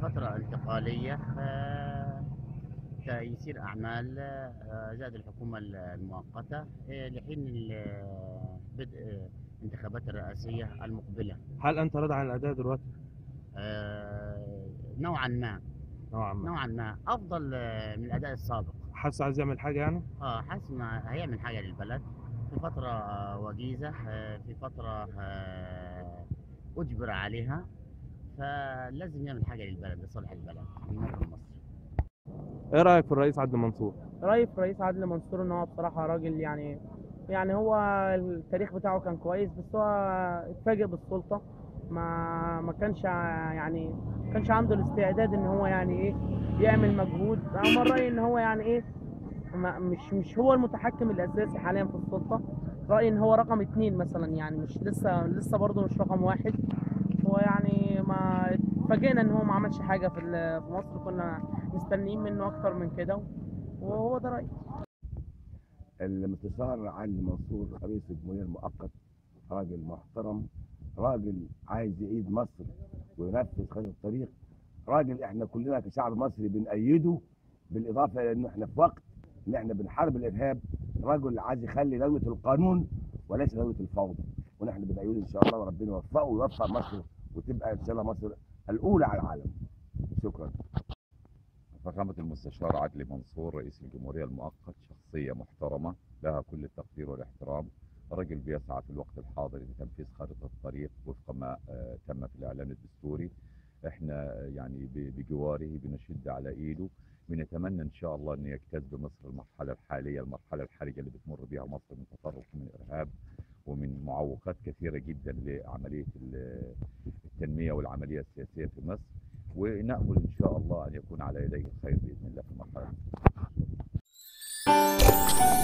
فترة انتقالية آه، تيسير أعمال آه، زاد الحكومة المؤقتة آه، لحين ال- بدء انتخابات الرئاسية المقبلة هل انت راضي عن الاداء دلوقتي آه، نوعا ما نوعا ما نوعا ما أفضل آه، من الأداء السابق حاسس عايز يعمل حاجه يعني اه حاسس إنه هيعمل حاجة للبلد في فترة آه، وجيزة آه، في فترة آه، أجبر عليها فلازم يعمل حاجة للبلد لصالح البلد المواطن المصري ايه رايك في الرئيس عبد المنصور رأيي في رئيس عادل منصور ان هو بصراحة راجل يعني يعني هو التاريخ بتاعه كان كويس بس هو اتفاجئ بالسلطة ما ما كانش ع- يعني ما كانش عنده الاستعداد ان هو يعني ايه يعمل مجهود انا من رأيي ان هو يعني ايه ما مش مش هو المتحكم الاساسي حاليا في السلطة رأيي ان هو رقم اتنين مثلا يعني مش لسه لسه برضه مش رقم واحد هو يعني ما اتفاجئنا ان هو ما عملش حاجة في ال- في مصر كنا مستنيين منه اكتر من كده وهو ده رأيي المستشار علي منصور رئيس الجمهورية المؤقت راجل محترم راجل عايز يعيد مصر وينفذ خطة الطريق راجل احنا كلنا كشعب مصري بنأيده بالإضافة إلى إنه احنا في وقت إن احنا بنحارب الإرهاب رجل عايز يخلي دولة القانون وليس دولة الفوضى ونحن بنأيده إن شاء الله وربنا يوفقه ويوفق مصر وتبقى إن شاء الله مصر الأولى على العالم شكرا فخامة المستشار عدلي منصور رئيس الجمهورية المؤقت شخصية محترمة لها كل التقدير والاحترام رجل بيسعى في الوقت الحاضر لتنفيذ خارطة الطريق وفق ما آه، تم في الإعلان الدستوري احنا آه، يعني ب- بجواره بنشد على ايده بنتمنى ان شاء الله انه يجتاز بمصر المرحله الحاليه المرحله الحرجه اللي بتمر بها مصر من تطرف ومن ارهاب ومن معوقات كثيره جدا لعمليه ال- التنميه والعمليه السياسيه في مصر ونامل ان شاء الله ان يكون على يديه الخير باذن الله في المرحله